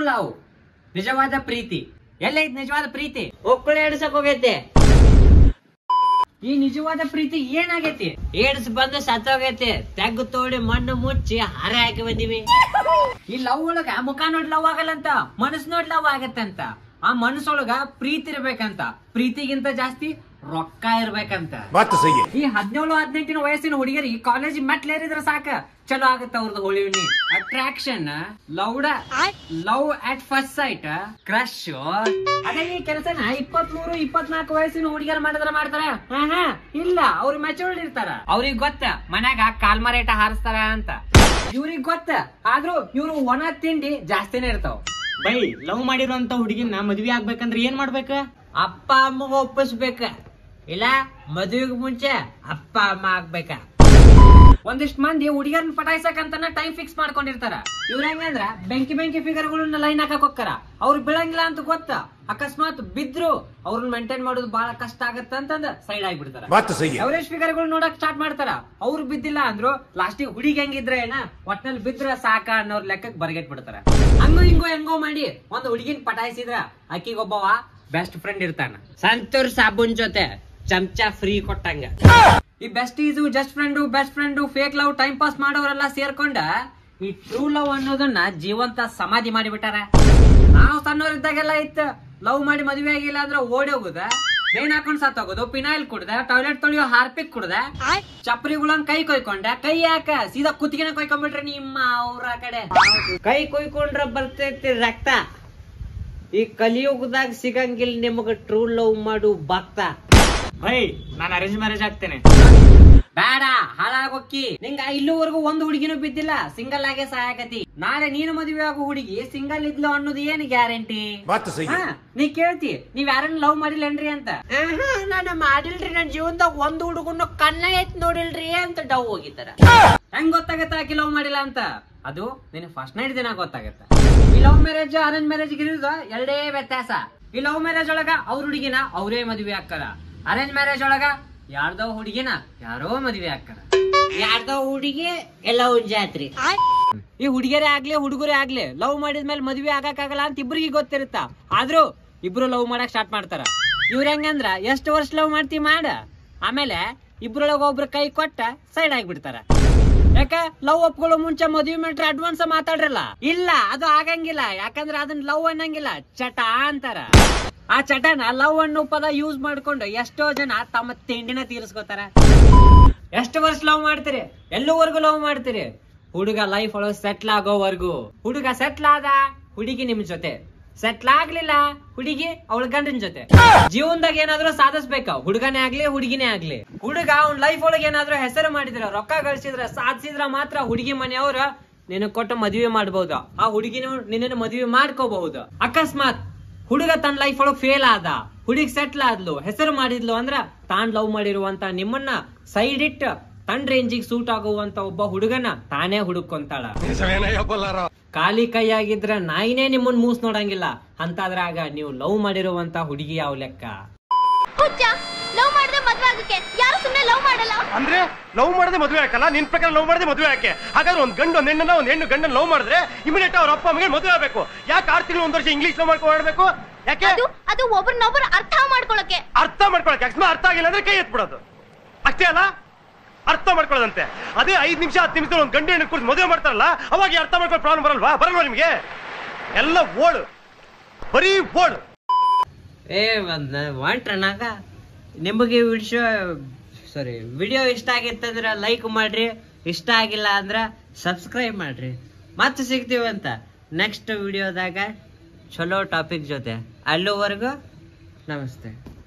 love ನಿಜವಾದ ಪ್ರೀತಿ ಎಲ್ಲೈತ್ ನಿಜವಾದ ಪ್ರೀತಿ ಒಕ್ಕಳೆ ಎಡ್ಸಕ್ ಹೋಗೈತೆ ಈ ನಿಜವಾದ ಪ್ರೀತಿ ಏನಾಗೈತಿ ಏಡ್ಸ್ ಬಂದು ಸತ್ತೋಗೈತಿ ತೆಗ್ಗು ತೋಡಿ ಮಣ್ಣು ಮುಚ್ಚಿ ಹಾರ ಹಾಕಿ ಬಂದಿವಿ ಈ ಲವ್ ಒಳಗ ಮುಖ ನೋಡಿ ಲವ್ ಆಗಲ್ಲಂತ ಮನಸ್ ನೋಡಿ ಲವ್ ಆಗತ್ತಂತ ಆ ಮನಸ್ಸೊಳಗ ಪ್ರೀತಿ ಇರ್ಬೇಕಂತ ಪ್ರೀತಿಗಿಂತ ಜಾಸ್ತಿ ರೊಕ್ಕ ಇರ್ಬೇಕಂತ बात तो सही है ಈ ಹದಿನೇಳು ಹದಿನೆಂಟಿನ ವಯಸ್ಸಿನ ಹುಡುಗಿಯರಿಗೆ ಕಾಲೇಜ್ ಮೆಟ್ಲೇರಿದ್ರೆ ಸಾಕ ಚಲೋ ಆಗತ್ತ ಅವ್ರದ್ದು ಹೊಳಿವಿನಿ ಅಟ್ರಾಕ್ಷನ್ ಲೌಡ love at first sight crush ಅದೇ ಈ ಕೆಲಸನ ಇಪ್ಪತ್ಮೂರು ಇಪ್ಪತ್ನಾಲ್ಕು ವಯಸ್ಸಿನ ಹುಡುಗಿಯರು ಮಾಡಿದ್ರೆ ಮಾಡ್ತಾರ ಹಾ ಹಾ ಇಲ್ಲ ಅವ್ರು ಮೆಚೂರ್ಡ್ ಇರ್ತಾರ ಅವ್ರಿಗೆ ಗೊತ್ತ ಮನ್ಯಾಗ ಕಾಲ್ಮರೇಟ ಹಾರಿಸ್ತಾರ ಅಂತ ಇವ್ರಿಗೆ ಗೊತ್ತ ಆದ್ರೂ ಇವ್ರು ಒಣ ತಿಂಡಿ ಜಾಸ್ತಿನೇ ಇರ್ತಾವ ಬೈ ಲವ್ ಮಾಡಿರೋಂತ ಹುಡುಗಿನ ಮದ್ವೆ ಆಗ್ಬೇಕಂದ್ರೆ ಏನ್ ಮಾಡ್ಬೇಕ ಅಪ್ಪ ಅಮ್ಮಗ ಒಪ್ಪಿಸ್ಬೇಕ ಇಲ್ಲ ಮದುವೆಗೆ ಮುಂಚೆ ಅಪ್ಪ ಅಮ್ಮ ಆಗ್ಬೇಕ ಒಂದಿಷ್ಟ್ ಮಂದಿ ಹುಡುಗಿಯರ್ನ ಪಟಾಯಿಸಕಂತಾನ ಟೈಮ್ ಫಿಕ್ಸ್ ಮಾಡ್ಕೊಂಡಿರ್ತಾರ ಇವ್ರ ಹೆಂಗಂದ್ರ ಬೆಂಕಿ ಬೆಂಕಿ ಫಿಗರ್ಗಳನ್ನ ಲೈನ್ ಹಾಕಕ್ ಹೋಗ್ತಾರ ಅವ್ರು ಬೀಳಂಗಿಲ್ಲ ಅಂತ ಗೊತ್ತ ಅಕಸ್ಮಾತ್ ಬಿದ್ರು ಅವ್ರನ್ನ ಮೇಂಟೈನ್ ಮಾಡೋದು ಬಹಳ ಕಷ್ಟ ಆಗತ್ತ ಅಂತಂದ ಸೈಡ್ ಆಗಿಬಿಡ್ತಾರ बात तो सही है ಎವರೇಜ್ ಫಿಗರ್ಗಳು ನೋಡಕ್ ಸ್ಟಾರ್ಟ್ ಮಾಡ್ತಾರ ಅವ್ರು ಬಿದ್ದಿಲ್ಲ ಅಂದ್ರು ಲಾಸ್ಟಿಗೆ ಹುಡುಗಿ ಹೆಂಗಿದ್ರೆ ಏನ ಒಟ್ನಲ್ಲಿ ಬಿದ್ರ ಸಾಕ ಅನ್ನೋರ್ ಲೆಕ್ಕಕ್ ಬರ್ಗೆಟ್ ಬಿಡ್ತಾರ ಹಂಗೋ ಹಿಂಗೋ ಹೆಂಗೋ ಮಾಡಿ ಒಂದ್ ಹುಡುಗಿನ ಪಟಾಯಿಸಿದ್ರ ಆಕಿಗೆ ಒಬ್ಬವ ಬೆಸ್ಟ್ ಫ್ರೆಂಡ್ ಇರ್ತಾನ ಸಂತೂರ್ ಸಾಬೂನ್ ಜೊತೆ ಚಮಚ ಫ್ರೀ ಕೊಟ್ಟಂಗ ಈ best is just friend best friend fake love time pass ಮಾಡೋರೆಲ್ಲ ಸೇರ್ಕೊಂಡ ಈ ಟ್ರೂ ಲವ್ ಅನ್ನೋದನ್ನ ಜೀವಂತ ಸಮಾಧಿ ಮಾಡಿಬಿಟ್ಟಾರ ನಾವು ಸಣ್ಣವರಿದ್ದಾಗೆಲ್ಲ ಇತ್ತು ಲವ್ ಮಾಡಿ ಮದುವೆ ಆಗಿಲ್ಲ ಅಂದ್ರೆ ಓಡಿ ಹೋಗುದ ಬೇನ್ ಹಾಕೊಂಡ್ ಸತ್ತೋಗೋದು ಪಿನಾಯಿಲ್ ಕುಡ್ದ ಟಾಯ್ಲೆಟ್ ತೊಳೆಯೋ ಹಾರ್ಪಿಕ್ ಕುಡ್ದ ಚಪ್ರಿಗಳನ್ನ ಕೈ ಕೊಯ್ಕೊಂಡ ಕೈ ಯಾಕ ಸೀದಾ ಕುತ್ತಿಗೆನ ಕೊಯ್ಕೊಂಡ್ಬಿಟ್ರೆ ನಿಮ್ಮ ಅವ್ರ ಕಡೆ ಕೈ ಕೊಯ್ಕೊಂಡ್ರ ಬರ್ತೈತಿ ರಕ್ತ ಈ ಕಲಿಯುಗದಾಗ ಸಿಗಂಗಿಲ್ಲ ನಿಮಗ ಟ್ರೂ ಲವ್ ಮಾಡು ಭಕ್ತ ಬೈ ನಾನು ಅರೇಂಜ್ ಮ್ಯಾರೇಜ್ ಆಗ್ತೇನೆ ಬೇಡ ಹಾಳಾಗೊಕ್ಕಿ ನಿಂಗ ಇಲ್ಲಿವರೆಗೂ ಒಂದು ಹುಡುಗಿನೂ ಬಿದ್ದಿಲ್ಲ ಸಿಂಗಲ್ ಆಗೇ ಸಹಾಯಕತಿ ನಾಳೆ ನೀನು ಮದುವೆ ಆಗೋ ಹುಡುಗಿ ಸಿಂಗಲ್ ಇದ್ಲು ಅನ್ನೋದು ಏನು ಗ್ಯಾರಂಟಿ बात तो सही है ನೀ ಕೇಳ್ತಿ ನೀವ್ ಯಾರನ್ನ ಲವ್ ಮಾಡಿಲ್ಲೇನ್ರಿ ಅಂತ ನಾನು ಮಾಡಿಲ್ರಿ ನನ್ ಜೀವನದಾಗ ಒಂದ್ ಹುಡುಗನ ಕಣ್ಣ ಎತ್ ನೋಡಿಲ್ರಿ ಅಂತ ಡವ್ ಹೋಗಿತ್ತಾರ ಹೆಂಗ್ ಗೊತ್ತಾಗತ್ತ ಆಕಿ ಲವ್ ಮಾಡಿಲ್ಲ ಅಂತ ಅದು ನಿನ್ ಫಸ್ಟ್ ನೈಟ್ ದಿನ ಗೊತ್ತಾಗತ್ತ ಈ ಲವ್ ಮ್ಯಾರೇಜ್ ಅರೇಂಜ್ ಮ್ಯಾರೇಜ್ ಇರೋದು ಎರಡೇ ವ್ಯತ್ಯಾಸ ಈ ಲವ್ ಮ್ಯಾರೇಜ್ ಒಳಗ ಅವ್ರ ಹುಡುಗಿನ ಅವರೇ ಮದುವೆ ಹಾಕ್ತಾರ ಅರೇಂಜ್ ಮ್ಯಾರೇಜ್ ಒಳಗ ಯಾರ್ದೋ ಹುಡುಗಿನ ಯಾರೋ ಮದುವೆ ಹಾಕ್ತಾರ ಯಾರ್ದೋ ಹುಡುಗಿ ಎಲ್ಲ ಜಾತ್ರಿ ಈ ಹುಡುಗಿಯರೇ ಆಗ್ಲಿ ಹುಡುಗರೇ ಆಗ್ಲಿ ಲವ್ ಮಾಡಿದ್ಮೇಲೆ ಮದ್ವೆ ಆಗಕ್ಕಾಗಲ್ಲ ಅಂತ ಇಬ್ರಿಗೆ ಗೊತ್ತಿರುತ್ತ ಆದ್ರೂ ಇಬ್ರು ಲವ್ ಮಾಡಕ್ ಸ್ಟಾರ್ಟ್ ಮಾಡ್ತಾರ ಇವ್ರ ಹೆಂಗಂದ್ರ ಎಷ್ಟು ವರ್ಷ ಲವ್ ಮಾಡ್ತಿ ಮಾಡ ಆಮೇಲೆ ಇಬ್ರೊಳಗ ಒಬ್ರು ಕೈ ಕೊಟ್ಟ ಸೈಡ್ ಆಗಿಬಿಡ್ತಾರ ಯಾಕ ಲವ್ ಒಪ್ಕೊಳ್ಳೋ ಮುಂಚೆ ಮದ್ವೆ ಮಾಡ್ರೆ ಅಡ್ವಾನ್ಸ್ ಮಾತಾಡ್ರಲ್ಲ ಇಲ್ಲ ಅದು ಆಗಂಗಿಲ್ಲ ಯಾಕಂದ್ರ ಅದನ್ನ ಲವ್ ಅನ್ನಂಗಿಲ್ಲ ಚಟ ಅಂತಾರ ಆ ಚಟನ ಲವ್ ಅನ್ನೋ ಪದ ಯೂಸ್ ಮಾಡ್ಕೊಂಡು ಎಷ್ಟೋ ಜನ ತಮ್ಮ ತಿಂಡಿನ ತೀರಿಸ್ಕೋತಾರ ಎಷ್ಟು ವರ್ಷ ಲವ್ ಮಾಡ್ತೀರಿ ಎಲ್ಲವರೆಗೂ ಲವ್ ಮಾಡ್ತೀರಿ ಹುಡುಗ ಲೈಫ್ ಒಳಗೆ ಸೆಟ್ಲ್ ಆಗೋವರೆಗೂ ಹುಡುಗ ಸೆಟ್ಲ್ ಆದ ಹುಡುಗಿ ನಿಮ್ ಜೊತೆ ಸೆಟ್ಲ್ ಆಗ್ಲಿಲ್ಲ ಹುಡುಗಿ ಅವಳ ಗಂಡನ ಜೊತೆ ಜೀವನದಾಗ ಏನಾದ್ರೂ ಸಾಧಿಸ್ಬೇಕ ಹುಡುಗನೇ ಆಗ್ಲಿ ಹುಡುಗಿನೇ ಆಗ್ಲಿ ಹುಡುಗ ಅವ್ನ ಲೈಫ್ ಒಳಗೆ ಏನಾದ್ರೂ ಹೆಸರು ಮಾಡಿದ್ರ ರೊಕ್ಕ ಗಳಿಸಿದ್ರ ಸಾಧಿಸಿದ್ರ ಮಾತ್ರ ಹುಡುಗಿ ಮನೆಯವ್ರ ನಿನ್ನ ಕೊಟ್ಟು ಮದುವೆ ಮಾಡಬಹುದು ಆ ಹುಡುಗಿನ ನಿನ್ನ ಮದುವೆ ಮಾಡ್ಕೋಬಹುದು ಅಕಸ್ಮಾತ್ ಹುಡುಗ ತನ್ನ ಲೈಫ್ ಒಳಗ್ ಫೇಲ್ ಆದ ಹುಡುಗಿ ಸೆಟ್ಲ್ ಆದ್ಲು ಹೆಸರು ಮಾಡಿದ್ಲು ಅಂದ್ರ ತಾನ್ ಲವ್ ಮಾಡಿರುವಂತ ನಿಮ್ಮನ್ನ ಸೈಡ್ ಇಟ್ಟು ತನ್ ರೇಂಜಿಗೆ ಸೂಟ್ ಆಗುವಂತ ಒಬ್ಬ ಹುಡುಗನ ತಾನೇ ಹುಡುಕೊಂತಾಳ ಖಾಲಿ ಕೈಯಾಗಿದ್ರ ನಾಯಿನೇ ನಿಮ್ಮನ್ ಮೂಸ್ ನೋಡಂಗಿಲ್ಲ ಅಂತಾದ್ರಾಗ ನೀವು ಲವ್ ಮಾಡಿರುವಂತ ಹುಡುಗಿ ಯಾವ ಲೆಕ್ಕ ಹುಚ್ಚ ಲವ್ ಮಾಡಿದ್ರೆ ಮದ್ವೆ ಆಗಕ್ಕೆ ಯಾರು ಸುಮ್ನೆ ಲವ್ ಮಾಡಲ್ಲ ಅಂದ್ರೆ ಲವ್ ಮಾಡದೆ ಮದುವೆ ಹಾಕಲ್ಲ ನಿನ್ ಪ್ರಕಾರ ಲವ್ ಮಾಡದೆ ಮದುವೆ ಹಾಕೆ ಹಾಗಾದ್ರೆ ಒಂದ್ ಗಂಡು ಒಂದ್ ಹೆಣ್ಣನ್ನ ಒಂದ್ ಹೆಣ್ಣು ಗಂಡನ ಲವ್ ಮಾಡಿದ್ರೆ ಇಮಿಡಿಯೇಟ್ ಅವ್ರ ಅಪ್ಪ ಅಮ್ಮಗೆ ಮದುವೆ ಆಗಬೇಕು ಯಾಕೆ ಆರು ತಿಂಗಳು ಒಂದ್ ವರ್ಷ ಇಂಗ್ಲಿಷ್ ಲವ್ ಮಾಡ್ಕೊಳ್ಬೇಕು ಯಾಕೆ ಅದು ಅದು ಒಬ್ರನ್ನೊಬ್ರು ಅರ್ಥ ಮಾಡ್ಕೊಳಕ್ಕೆ ಅರ್ಥ ಮಾಡ್ಕೊಳಕ್ಕೆ ಅಕಸ್ಮಾತ್ ಅರ್ಥ ಆಗಿಲ್ಲ ಅಂದ್ರೆ ಕೈ ಎತ್ಬಿಡೋದು ಅಷ್ಟೇ ಅಲ್ಲ ಅರ್ಥ ಮಾಡ್ಕೊಳ್ಳೋದಂತೆ ಅದೇ ಐದ್ ನಿಮಿಷ ಹತ್ತು ನಿಮಿಷ ಒಂದ್ ಗಂಡು ಹೆಣ್ಣು ಕುರಿತು ಮದುವೆ ಮಾಡ್ತಾರಲ್ಲ ಅವಾಗ ಈ ಅರ್ಥ ಮಾಡ್ಕೊಳ್ಳೋ ಪ್ರಾಬ್ಲಮ್ ಬರಲ್ವಾ ಬರಲ್ವಾ ನಿಮ್ಗೆ ಎಲ್ಲ ಓಡು ಬರೀ ಓಡು ಏ ಒಂಟ್ರನಾಗ ನಿಮಗೆ ವಿಡಿಯೋ ಸಾರಿ ವಿಡಿಯೋ ಇಷ್ಟ ಆಗಿತ್ತಂದ್ರ ಲೈಕ್ ಮಾಡ್ರಿ ಇಷ್ಟ ಆಗಿಲ್ಲ ಅಂದ್ರ ಸಬ್ಸ್ಕ್ರೈಬ್ ಮಾಡ್ರಿ ಮತ್ತೆ ಸಿಗ್ತೀವಂತ ನೆಕ್ಸ್ಟ್ ವಿಡಿಯೋದಾಗ ಚಲೋ ಟಾಪಿಕ್ ಜೊತೆ ಅಲ್ಲಿವರೆಗೂ ನಮಸ್ತೆ